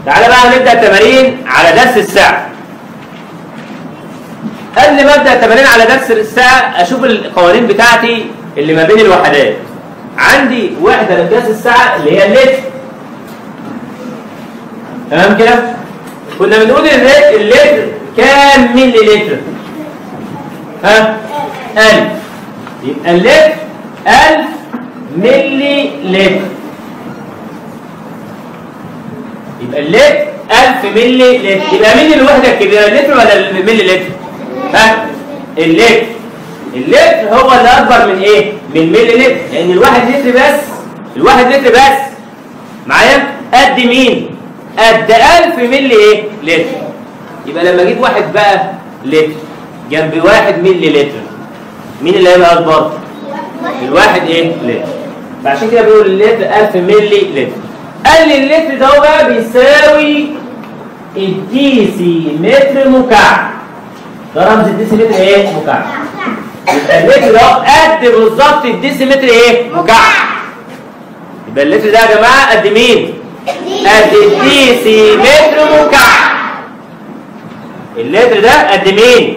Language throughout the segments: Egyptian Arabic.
تعالى بقى نبدا التمارين على درس الساعه قبل ما ابدا التمارين على درس الساعه اشوف القوانين بتاعتي اللي ما بين الوحدات عندي وحده لقياس الساعه اللي هي اللتر تمام كده كنا بنقول اللتر اللتر كام ملي لتر ها 1000 يبقى اللتر 1000 ملي لتر يبقى اللتر 1000 ملي لتر يبقى مين الوحده الكبيره اللتر ولا الملي لتر ها اللتر اللتر هو اللي اكبر من ايه من ملي لتر لان الواحد لتر بس الواحد لتر بس معايا قد مين قد 1000 ملي ايه لتر يبقى لما اجيب واحد بقى لتر جنب واحد ملي لتر مين اللي هيبقى اكبر الواحد ايه لتر فعشان كده بيقول اللتر 1000 ملي لتر قال لي اللتر ده بقى بيساوي الديسي متر مكعب ده رمز الديسي متر ايه مكعب يبقى اللتر ده قد بالظبط الديسي متر ايه مكعب يبقى اللتر ده يا جماعه قد مين قد الديسي متر مكعب اللتر ده قد مين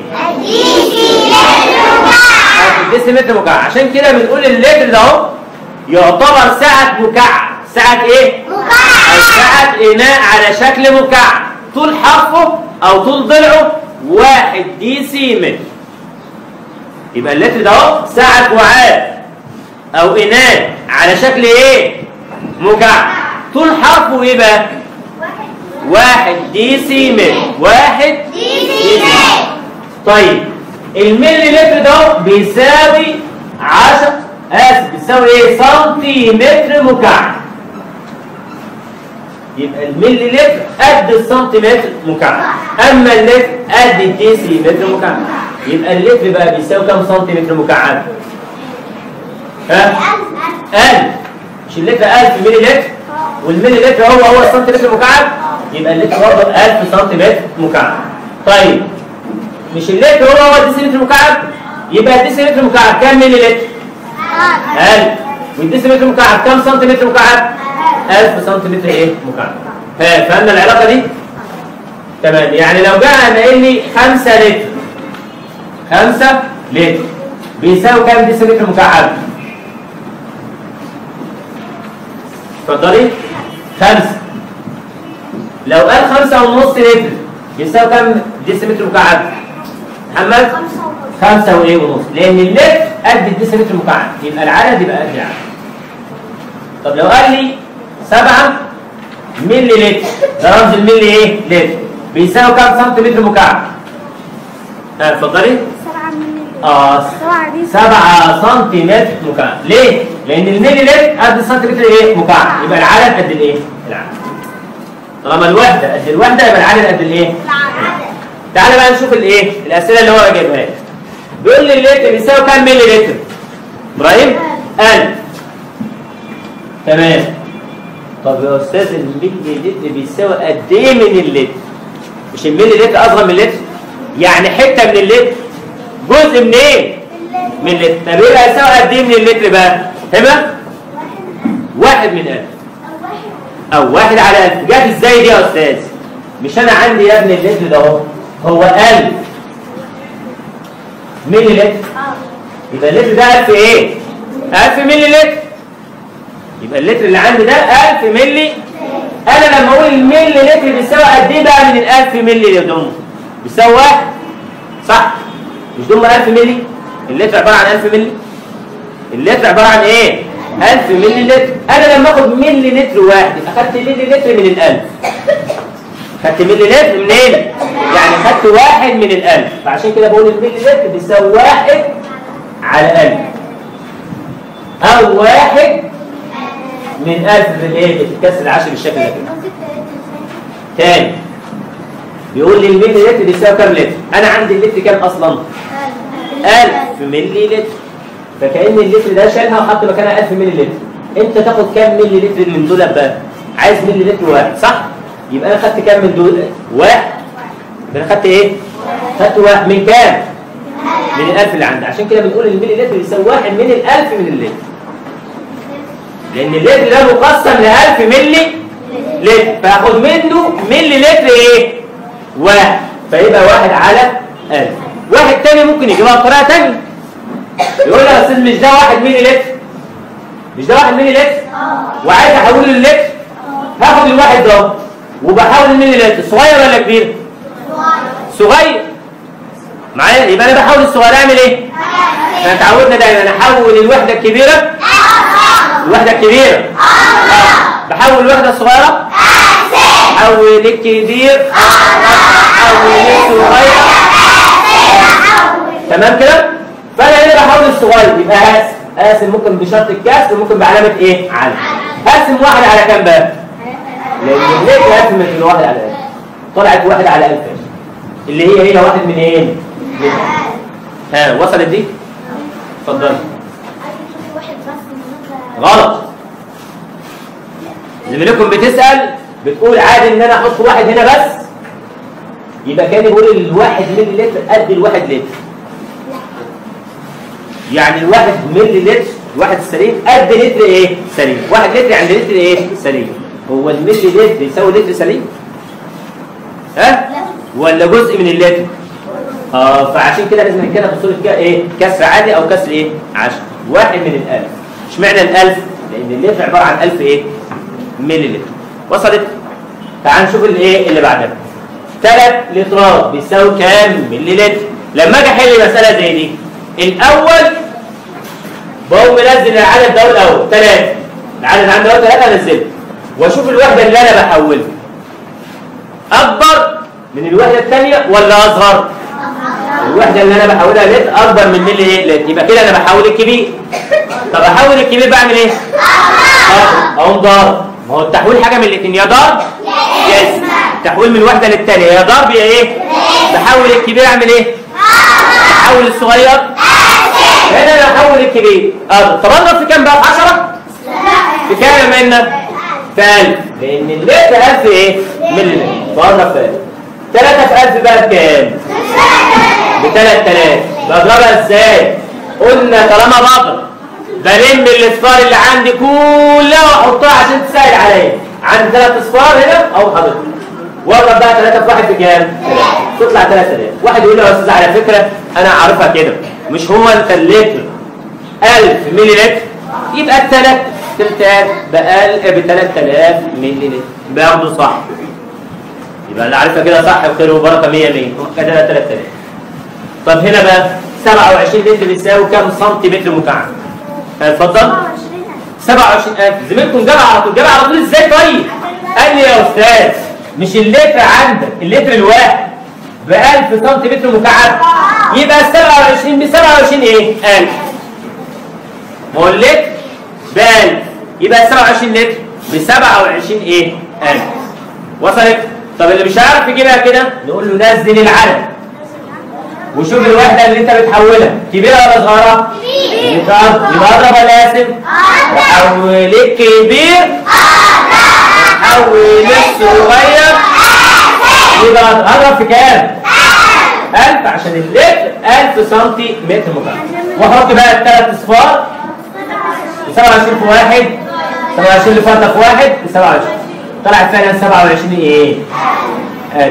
قد الديسي متر مكعب عشان كده بنقول اللتر ده اهو يعتبر ساعة مكعب ساعة ايه؟ مكعب ساعة إناء على شكل مكعب طول حرفه أو طول ضلعه واحد دي سي متر يبقى اللتر ده اهو ساعة وعاء أو إناء على شكل ايه؟ مكعب طول حرفه ايه بقى؟ واحد دي سي متر واحد دي سي متر طيب الملي لتر ده بيساوي 10 اسف بيساوي ايه سنتيمتر مكعب يبقى الملي لتر قد السنتيمتر مكعب اما اللتر قد الديسي متر مكعب يبقى اللتر بقى بيساوي كام سنتيمتر مكعب ها 1000 مش اللتر 1000 ملي لتر والملي لتر هو هو السنتيمتر مكعب يبقى اللتر برضه 1000 سنتيمتر مكعب طيب مش اللتر هو هو الديسيمتر مكعب يبقى الديسيمتر مكعب كام ملي لتر 1000 والديسيمتر مكعب كام سنتيمتر مكعب 1000 سنتيمتر ايه مكعب ها فهمنا العلاقه دي تمام يعني لو جاء قايل لي 5 لتر 5 لتر بيساوي كام ديسيمتر مكعب اتفضلي 5 لو قال 5 ونص لتر بيساوي كام ديسيمتر مكعب محمد خمسة وايه ونص لان اللتر قد الديسيمتر مكعب يبقى العدد يبقى قد العدد طب لو قال لي 7 ملي لتر ده رمز الملي ايه لتر بيساوي كام سنتيمتر مكعب ها اتفضلي اه 7 سنتيمتر مكعب ليه لان الملي لتر قد السنتيمتر ايه مكعب يبقى العدد قد الايه العدد طالما الوحده قد الوحده يبقى العدد قد الايه تعالى بقى نشوف الايه الاسئله اللي هو جايبها لي بيقول لي اللتر بيساوي كام ملي لتر ابراهيم 1000 تمام طب يا استاذ الملي لتر بيساوي قد ايه من اللتر مش الملي لتر اصغر من اللتر يعني حته من اللتر جزء من ايه من اللتر طب ايه هيساوي قد ايه من اللتر بقى تمام واحد من 1000 او واحد على 1000 جت ازاي دي يا استاذ مش انا عندي يا ابني اللتر ده اهو هو 1000 ملي لتر يبقى اللتر ده 1000 ايه 1000 ملي لتر يبقى اللتر اللي عندي ده 1000 ملي انا لما اقول الملي لتر بيساوي قد ايه بقى من ال 1000 ملي اللي دول بيساوي واحد صح مش دول 1000 ملي اللتر عباره عن 1000 ملي اللتر عباره عن ايه 1000 ملي لتر انا لما اخد ملي لتر واحد اخدت ملي لتر من ال 1000 خدت ملي لتر منين؟ يعني خدت واحد من الألف فعشان كده بقول الملي لتر بيساوي واحد على ألف أو واحد من ألف بالإيه؟ بتتكسر العشر بالشكل ده كده تاني بيقول لي الملي لتر بيساوي كام لتر؟ أنا عندي اللتر كام أصلا؟ ألف ملي لتر فكأن اللتر ده شالها وحط مكانها ألف ملي لتر أنت تاخد كام ملي لتر من دول بقى؟ عايز ملي لتر واحد صح؟ يبقى انا خدت كام من دول واحد يبقى انا خدت ايه خدت واحد من كام من الالف اللي عندي عشان كده بنقول الملي لتر يساوي واحد من الالف من اللتر لان اللتر ده مقسم ل 1000 ملي لتر فاخد منه ملي لتر ايه واحد فيبقى واحد على ألف واحد تاني ممكن يجيبها بطريقه تانيه يقول لي يا استاذ مش ده واحد ملي لتر مش ده واحد ملي لتر وعايز احوله للتر هاخد الواحد ده وبحول الملي لتر صغير ولا كبير صغير معايا يبقى انا بحول الصغير اعمل ايه احنا اتعودنا دايما احول الوحده الكبيره الوحده الكبيره آه. بحول الوحده الصغيره احول الكبير احول الصغير تمام كده فانا هنا بحول الصغير يبقى هقسم اقسم ممكن بشرط الكسر وممكن بعلامه ايه على هقسم واحد على كام بقى لان ليه هقسم من واحد على ألف طلعت واحد على ألف اللي هي هي واحد من ايه من ها وصلت دي اتفضل غلط زميلكم بتسأل بتقول عادي ان انا احط واحد هنا بس يبقى كان يقول الواحد ملي لتر قد الواحد لتر يعني الواحد ملي لتر الواحد السليم قد لتر ايه سليم واحد لتر عند لتر ايه سليم هو الملي لتر يساوي لتر سليم ها ولا جزء من اللتر اه فعشان كده لازم كده بصوره كده ايه كسر عادي او كسر ايه عشر واحد من الالف اشمعنى الالف لان اللتر عباره عن 1000 ايه ملي لتر وصلت تعال نشوف الايه اللي بعدها 3 لترات بيساوي كام ملي لتر لما اجي احل مساله زي دي الاول بقوم منزل العدد ده الاول 3 العدد عندي اهو 3 انزله واشوف الوحده اللي انا بحولها اكبر من الوحده الثانيه ولا اصغر الوحده اللي انا بحولها لتر اكبر من ملي ايه لتر يبقى كده انا بحول الكبير طب احول الكبير بعمل ايه اقوم ضارب ما هو التحويل حاجه من الاثنين يا ضرب يا اسم تحويل من واحده للثانيه يا ضرب يا ايه بحول الكبير اعمل ايه بحول الصغير هنا انا احول الكبير اضرب طب اضرب في كام بقى في 10 في كام يا منى في 1000 لان اللتر 1000 ايه ملي لتر بضرب في 1000 3 في 1000 بقى بكام ب 3000 بضربها ازاي قلنا طالما بضرب بلم الاصفار اللي عندي كلها واحطها عشان تسهل عليا عندي ثلاث اصفار هنا او حضرتك واضرب بقى ثلاثة في واحد بكام؟ تطلع 3000 واحد يقول لي يا استاذ على فكره انا عارفها كده مش هو انت اللتر 1000 ملي لتر يبقى الثلاث تلتات ب 3000 ملي لتر باخده صح يبقى اللي عارفها كده صح بخير وبركه 100 100 كده 3000 طب هنا بقى 27 لتر بيساوي كام سنتيمتر مكعب؟ اتفضل 27000 زميلكم جاب على طول جاب على طول ازاي طيب؟ قال لي يا استاذ مش اللتر عندك اللتر الواحد ب 1000 سنتيمتر مكعب يبقى ال 27 ب 27 ايه؟ 1000 ما هو اللتر ب 1000 يبقى ال 27 لتر ب 27 ايه؟ 1000 وصلت؟ طب اللي مش عارف يجيبها كده نقول له نزل العدد وشوف الوحده اللي انت بتحولها كبيره ولا صغيره؟ يبقى يبقى اضرب ولا اسف؟ احول الكبير احول الصغير يبقى اضرب في كام؟ 1000 عشان اللتر 1000 سنتي متر مكعب واحط بقى الثلاث اصفار 27 في واحد 27 اللي فاتت في واحد ب 27 طلعت فعلا 27 ايه؟ 1000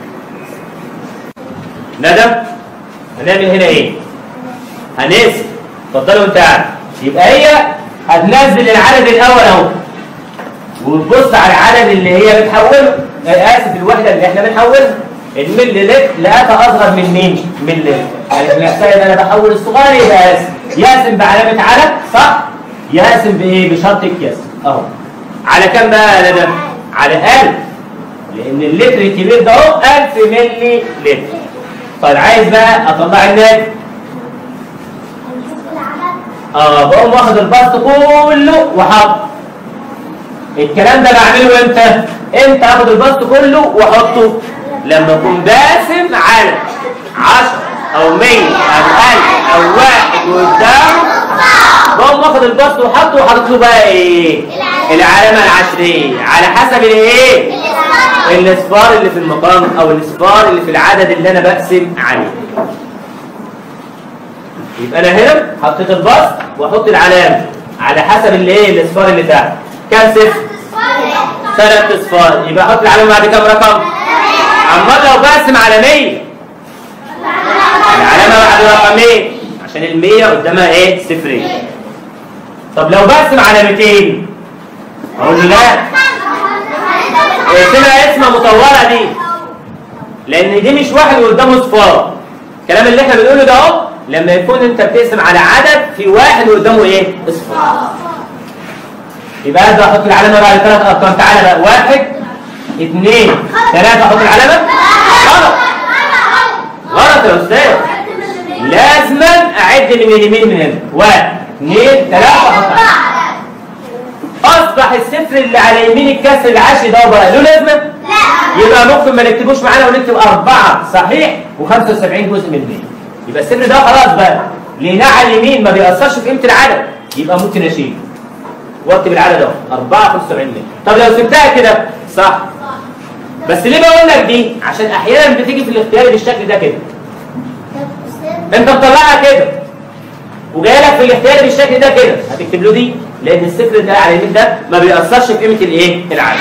ندم هنعمل هنا ايه هنقسم اتفضلوا انت قاعد يبقى هي هتنزل العدد الاول اهو وتبص على العدد اللي هي بتحوله اسف الوحده اللي احنا بنحولها الملي لتر لقيتها اصغر من مين؟ من لتر يعني نحسها ان انا بحول الصغير يبقى قاسم يقسم بعلامه على صح؟ يقسم بايه؟ بشرط الكسر اهو على كام بقى يا ندم؟ على 1000 لان اللتر الكبير ده اهو 1000 ملي لتر طيب عايز بقى اطلع الناتج اه بقوم واخد البسط كله وحط الكلام ده بعمله امتى؟ امتى اخد البسط كله واحطه؟ لما اكون باسم على 10 او 100 او 1000 او واحد قدامه بقوم واخد البسط وحطه وحاطط له بقى ايه؟ العلامه العشريه على حسب الايه؟ الاصفار اللي في المقام او الاصفار اللي في العدد اللي انا بقسم عليه يبقى انا هنا حطيت البسط واحط العلامه على حسب الايه الاصفار اللي تحت كام صفر ثلاث اصفار يبقى احط العلامه بعد كام رقم امال لو بقسم على 100 العلامه بعد رقمين عشان ال 100 قدامها ايه صفرين طب لو بقسم على 200 اقول له لا اسمها اسمها مطوره دي لان دي مش واحد قدامه صفار الكلام اللي احنا بنقوله ده اهو لما يكون انت بتقسم على عدد في واحد قدامه ايه اصفار يبقى ابدا احط العلامه بعد ثلاث ارقام تعالى بقى واحد اثنين ثلاثه احط العلامه غلط غلط يا استاذ لازما اعد من اليمين من هنا واحد اثنين ثلاثه احط العلامة. اصبح الصفر اللي على يمين الكسر العاشر ده بقى له لازمه يبقى ممكن ما نكتبوش معانا ونكتب أربعة صحيح و75 جزء من 100 يبقى الصفر ده خلاص بقى لقيناه على اليمين ما بيأثرش في قيمة العدد يبقى ممكن أشيل واكتب العدد اهو 4 75 100 طب لو سبتها كده صح بس ليه بقول لك دي؟ عشان أحيانا بتيجي في الاختيار بالشكل ده كده أنت مطلعها كده وجاي لك في الاختيار بالشكل ده كده هتكتب له دي لأن الصفر ده على اليمين ده ما بيأثرش في قيمة الإيه؟ العدد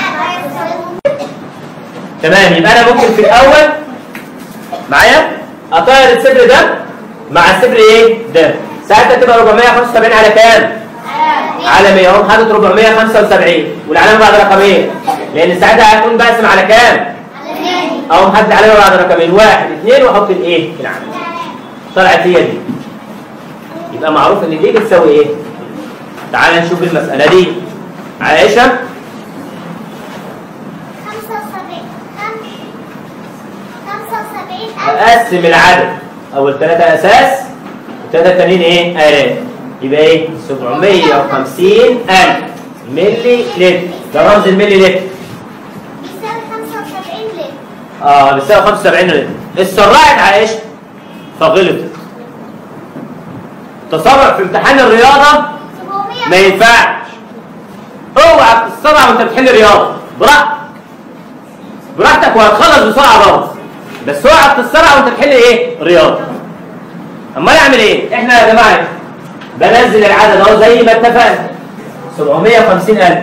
تمام يبقى انا ممكن في الاول معايا اطير الصفر ده مع الصفر ايه ده ساعتها تبقى 475 على كام على 100 اقوم حاطط 475 والعلامه بعد رقمين لان ساعتها هكون بقسم على كام اقوم حاطط العلامه بعد رقمين واحد اثنين واحط الايه العلامه طلعت هي دي يبقى معروف ان دي بتساوي ايه تعال نشوف المساله دي عائشه اقسم العدد اول ثلاثة اساس والثلاثة التانيين ايه آلاف يبقى ايه 750 الف ملي لتر ده رمز الملي لتر اه بيساوي 75 لتر اتسرعت عائشة فغلطت تسرع في امتحان الرياضة ما ينفعش اوعى تتسرع وانت بتحل رياضة براحتك براحتك وهتخلص بسرعة برضه بس اوعى تتسرع وانت بتحل ايه؟ رياضه. امال اعمل ايه؟ احنا يا جماعه بنزل العدد اهو زي ما اتفقنا 750000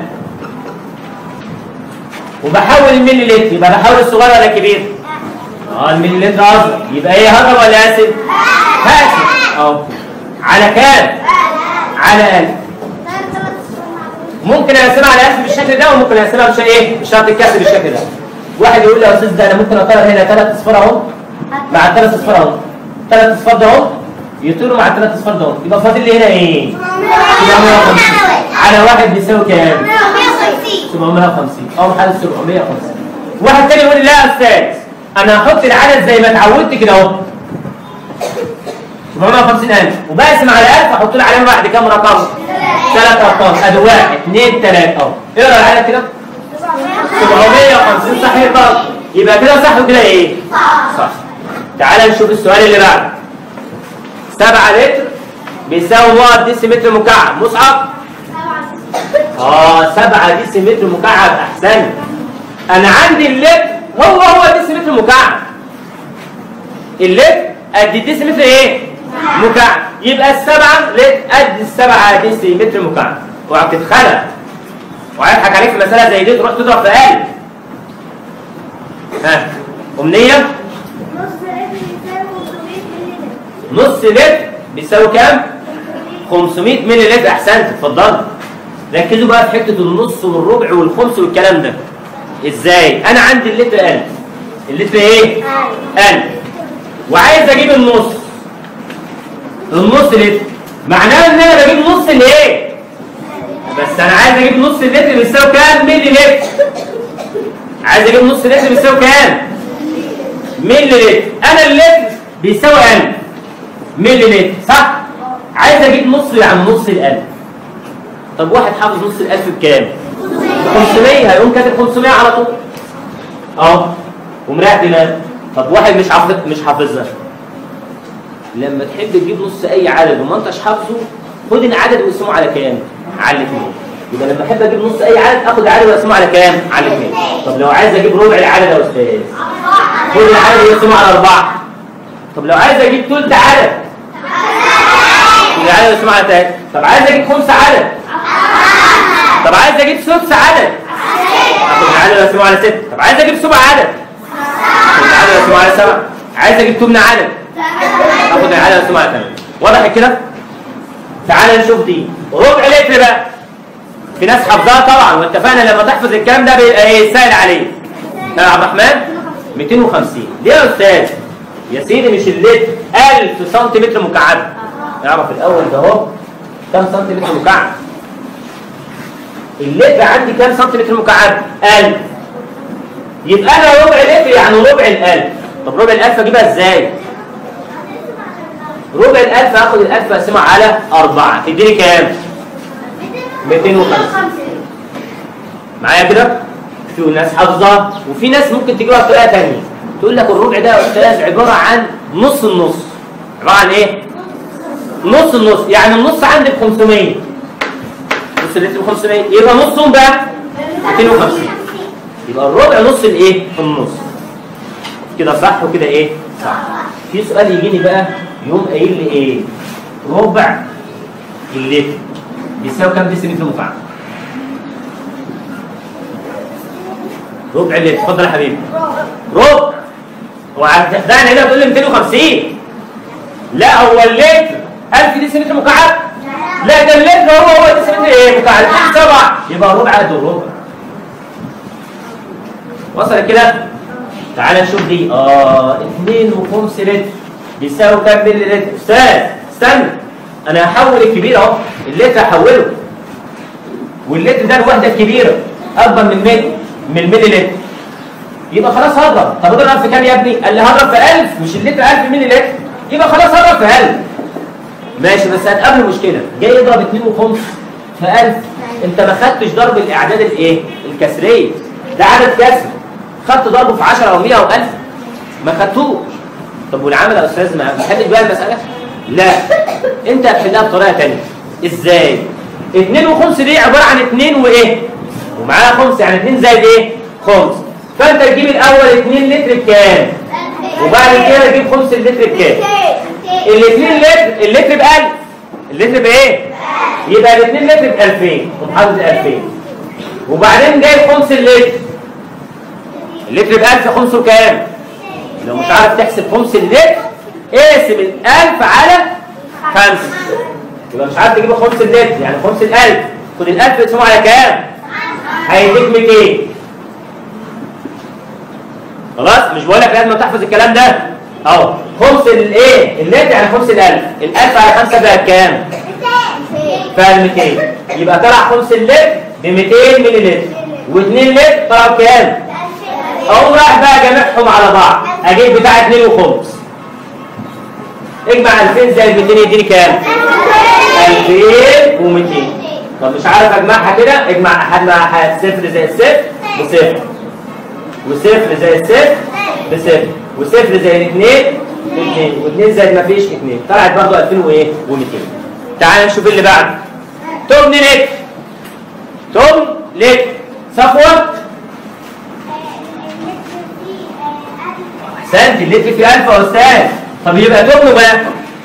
وبحول الملي لتر يبقى بحول الصغير ولا الكبير؟ اه الملي لتر اصغر يبقى ايه هضم ولا اسف؟ هاسف اهو على كام؟ على 1000 ممكن اقسمها على 1000 بالشكل ده وممكن اقسمها بشكل ايه؟ بشرط الكسر بالشكل ده. واحد يقول لي يا استاذ ده انا ممكن اطير هنا ثلاث اصفار اهو مع الثلاث اصفار اهو ثلاث اصفار ده اهو يطيروا مع الثلاث اصفار ده اهو يبقى فاضل لي هنا ايه؟ 750 على واحد بيساوي كام؟ 750 اول حاجه 750 واحد تاني يقول لي لا يا استاذ انا هحط العدد زي ما اتعودت كده اهو 750000 وبقسم على 1000 احط له علامه بعد كام رقم؟ ثلاث ارقام ادي واحد اثنين ثلاثه اهو اقرا العدد كده 750 صحيح برضه يبقى كده صح وكده ايه؟ صح تعال نشوف السؤال اللي بعده 7 لتر بيساوي نقط ديسيمتر مكعب مصعب اه 7 ديسيمتر مكعب احسن انا عندي اللتر هو هو ديسيمتر مكعب اللتر قد الديسيمتر ايه؟ مكعب يبقى السبعة لتر قد السبعة ديسيمتر مكعب اوعى تتخلق وهيضحك عليك في مسألة زي دي تروح تضرب في قلب ها أمنية نص لتر بيساوي كام؟ 500 مللي لتر أحسنت اتفضل ركزوا بقى في حتة النص والربع والخمس والكلام ده ازاي؟ أنا عندي اللتر 1000 اللتر إيه؟ 1000 وعايز أجيب النص النص لتر معناه إن أنا بجيب نص الإيه؟ بس انا عايز اجيب نص اللتر بيساوي كام ملي لتر عايز اجيب نص لتر بيساوي كام ملي لتر انا اللتر بيساوي 1000 ملي لتر صح عايز اجيب نص عن نص ال1000 طب واحد حافظ نص ال1000 بكام 500 هيقوم كاتب 500 على طول اهو ومريح دماغك طب واحد مش حافظ مش حافظها لما تحب تجيب نص اي عدد وما انتش حافظه خد العدد واقسمه على كام على الاثنين يبقى لما احب اجيب نص اي عدد اخد العدد واقسمه على كام على الاثنين طب لو عايز اجيب ربع العدد يا استاذ خد العدد واقسمه على اربعه طب لو عايز اجيب ثلث عدد خد العدد واقسمه على ثلاثه طب عايز اجيب خمس عدد طب عايز اجيب سدس عدد اخد العدد اقسمه على 6 طب عايز اجيب سبع عدد اخد العدد اقسمه على 7 عايز اجيب تمن عدد اخد العدد اقسمه على 8 واضح كده تعال نشوف دي ربع لتر بقى في ناس حافظاها طبعا واتفقنا لما تحفظ الكلام ده بيبقى ايه سهل عليك يا عبد الرحمن 250 ليه يا استاذ يا سيدي مش اللتر 1000 سنتيمتر مكعب اعرف الاول ده اهو كام سنتيمتر مكعب اللتر عندي كام سنتيمتر مكعب 1000 يبقى انا ربع لتر يعني ربع ال1000 طب ربع ال1000 اجيبها ازاي ربع ال1000 اخد ال1000 اقسمها على 4 تديني كام 250 معايا كده في ناس حافظه وفي ناس ممكن تجيبها بطريقه ثانيه تقول لك الربع ده يا استاذ عباره عن نص النص عباره عن ايه نص النص يعني النص عندي ب 500 نص اللتر ب 500 يبقى نصهم بقى 250 يبقى الربع نص الايه النص كده صح وكده ايه صح في سؤال يجيني بقى يقوم قايل لي ايه ربع اللتر بيساوي كام ديسيمتر مكعب ربع اللتر اتفضل يا حبيبي ربع هو هتخدعني هنا تقول لي 250 لا هو اللتر 1000 ديسيمتر مكعب لا ده اللتر هو هو ديسيمتر ايه مكعب سبعة يبقى ربع قد الربع وصلت كده تعال نشوف دي اه 2 وخمس لتر بيساوي كام ملي لتر استاذ استنى انا هحول الكبير اهو اللتر هحوله واللتر ده الوحده الكبيره اكبر من ملي من ملي لتر يبقى خلاص هضرب طب اضرب في كام يا ابني قال لي هضرب في 1000 مش اللتر 1000 ملي لتر يبقى خلاص هضرب في 1000 ماشي بس هتقابله مشكله جاي يضرب 2 وخمس في 1000 انت ما خدتش ضرب الاعداد الايه الكسريه ده عدد كسر خدت ضربه في 10 او 100 او 1000 ما خدتوش طب والعمل يا استاذ ما بتحلش بقى المساله لا انت هتحلها بطريقه ثانيه ازاي 2 وخمس دي عباره عن 2 وايه ومعاها خمس يعني 2 زائد ايه خمس فانت تجيب الاول 2 لتر بكام وبعد كده تجيب خمس اللتر بكام الاثنين لتر اللتر ب 1000 اللتر بايه يبقى الاثنين لتر ب 2000 ومحافظ 2000 وبعدين جايب خمس اللتر اللتر ب 1000 خمسه كام لو مش عارف تحسب خمس اللتر اقسم ال 1000 على 5 يبقى مش عارف تجيب خمس اللتر يعني خمس ال 1000 خد ال 1000 اقسمه على كام هيديك 200 خلاص مش بقول لك لازم تحفظ الكلام ده اهو خمس الايه اللتر يعني خمس ال 1000 ال 1000 على 5 بقى بكام فال 200 يبقى طلع خمس اللتر ب 200 مللي لتر و2 لتر طلع بكام اقوم رايح بقى جامعهم على بعض اجيب بتاع 2 وخمس اجمع 2000 زائد 200 يديني كام 2200 طب مش عارف اجمعها كده اجمع هجمع صفر زائد صفر بصفر وصفر زائد صفر بصفر وصفر زائد 2 2 و2 زائد ما فيش 2 طلعت برضه 2000 وايه و200 تعال نشوف اللي بعده تمن لتر تمن لتر صفوه احسنت اللتر فيه 1000 يا استاذ طب يبقى تمنه بقى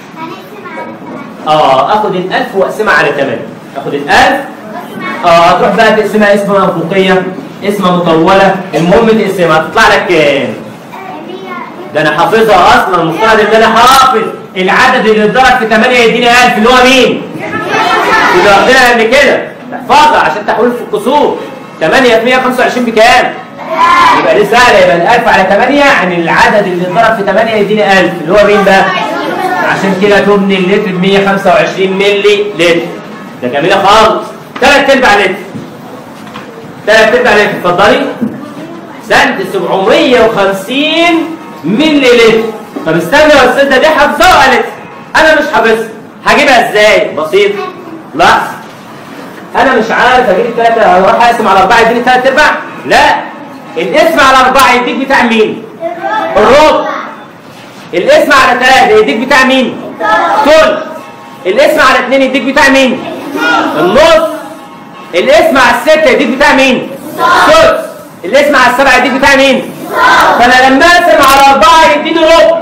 اه اخد ال 1000 واقسمها على 8 اخد ال 1000 اه هتروح بقى تقسمها اسمها منطقيه اسمها مطوله المهم تقسمها تطلع لك كام ده انا حافظها اصلا المفترض ان انا حافظ العدد اللي اتضرب في 8 يديني 1000 اللي هو مين؟ اللي واخدينها قبل كده احفظها عشان تحويل في الكسور 8 في 125 بكام؟ يبقى دي سهله يبقى ال 1000 على 8 يعني العدد اللي اتضرب في 8 يديني 1000 اللي هو مين بقى؟ عشان كده تمن اللتر ب 125 مللي لتر ده جميله خالص ثلاث ارباع لتر ثلاث ارباع لتر اتفضلي احسنت 750 مللي لتر طب استنى يا استاذ ده دي حافظاها قالت انا مش حافظها هجيبها ازاي؟ بسيط لا انا مش عارف اجيب ثلاثه هروح اقسم على اربعه يديني ثلاث ارباع لا الاسم على اربعه يديك بتاع مين؟ الربع الاسم على ثلاثه يديك بتاع مين؟ ثلث الاسم على اثنين يديك بتاع مين؟ النص الاسم على السته يديك بتاع مين؟ ثلث الاسم على السبعه يديك بتاع مين؟ فانا لما اقسم على اربعه يديني ربع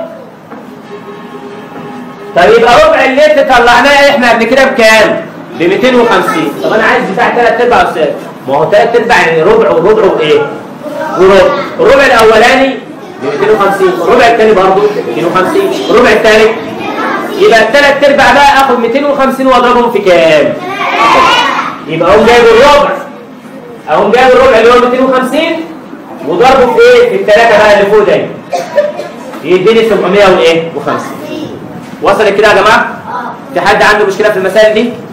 طب يبقى ربع اللتر طلعناه احنا قبل كده بكام؟ ب 250 طب انا عايز بتاع ثلاث ارباع يا استاذ ما هو ثلاث ارباع يعني ربع وربع وايه؟ وربع الربع الاولاني ب 250 الربع الثاني برضه 250 الربع الثالث يبقى الثلاث ارباع بقى اخد 250 واضربهم في كام؟ يبقى اقوم جايب الربع اقوم جايب الربع اللي هو 250 وضربه في ايه؟ في الثلاثه بقى اللي فوق ده يديني 700 وايه؟ و50 وصلت كده يا جماعه؟ في حد عنده مشكله في المسائل دي؟